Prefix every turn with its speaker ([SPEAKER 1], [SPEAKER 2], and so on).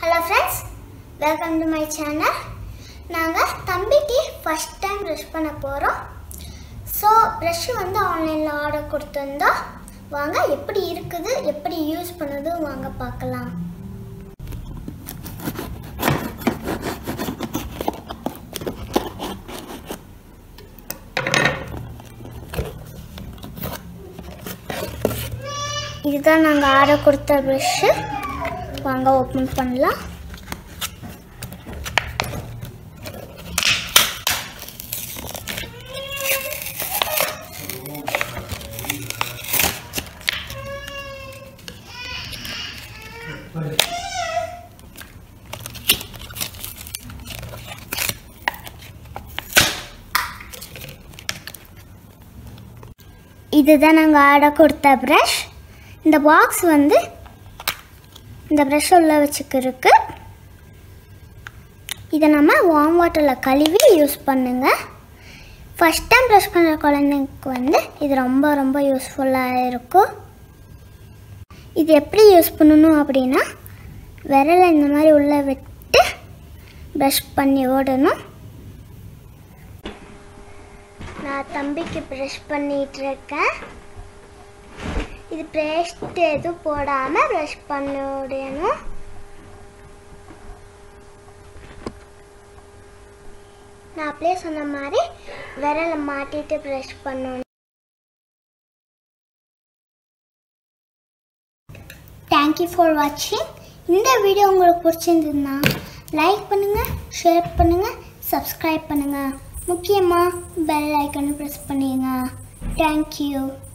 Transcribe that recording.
[SPEAKER 1] hello friends welcome to my channel நாங்கள் தம்பிக்கு first time brush பண்ண போகிறோம் ஸோ ப்ரஷ் வந்து ஆன்லைனில் ஆர்டர் கொடுத்துருந்தோம் வாங்க எப்படி இருக்குது எப்படி யூஸ் பண்ணுறது வாங்க பார்க்கலாம் இதுதான் நாங்கள் ஆர்டர் கொடுத்த ப்ரஷ்ஷு வாங்க ஓப்பன் பண்ணலாம் இதுதான் நாங்கள் ஆர்டர் கொடுத்த ப்ரஷ் இந்த பாக்ஸ் வந்து இந்த ப்ரஷ் உள்ள வச்சுக்கிறதுக்கு இதை நம்ம வார்ம் வாட்டரில் கழுவி யூஸ் பண்ணுங்க ஃபஸ்ட் டைம் ப்ரஷ் பண்ணுற குழந்தைங்களுக்கு வந்து இது ரொம்ப ரொம்ப யூஸ்ஃபுல்லாக இருக்கும் இது எப்படி யூஸ் பண்ணணும் அப்படின்னா விரலை இந்த மாதிரி உள்ளே விட்டு ப்ரஷ் பண்ணி ஓடணும் நான் தம்பிக்கு ப்ரஷ் பண்ணிட்டு இருக்கேன் இது பேஸ்ட் எதுவும் போடாமல் ப்ரஷ் பண்ண விடணும் நான் அப்படியே சொன்ன மாதிரி விரலை மாட்டிட்டு ப்ரஷ் பண்ணணும் தேங்க்யூ ஃபார் வாட்சிங் இந்த வீடியோ உங்களுக்கு பிடிச்சிருந்ததுன்னா லைக் பண்ணுங்கள் ஷேர் பண்ணுங்கள் சப்ஸ்கிரைப் பண்ணுங்கள் முக்கியமாக பெல் ஐக்கனை ப்ரெஸ் பண்ணிடுங்க தேங்க்யூ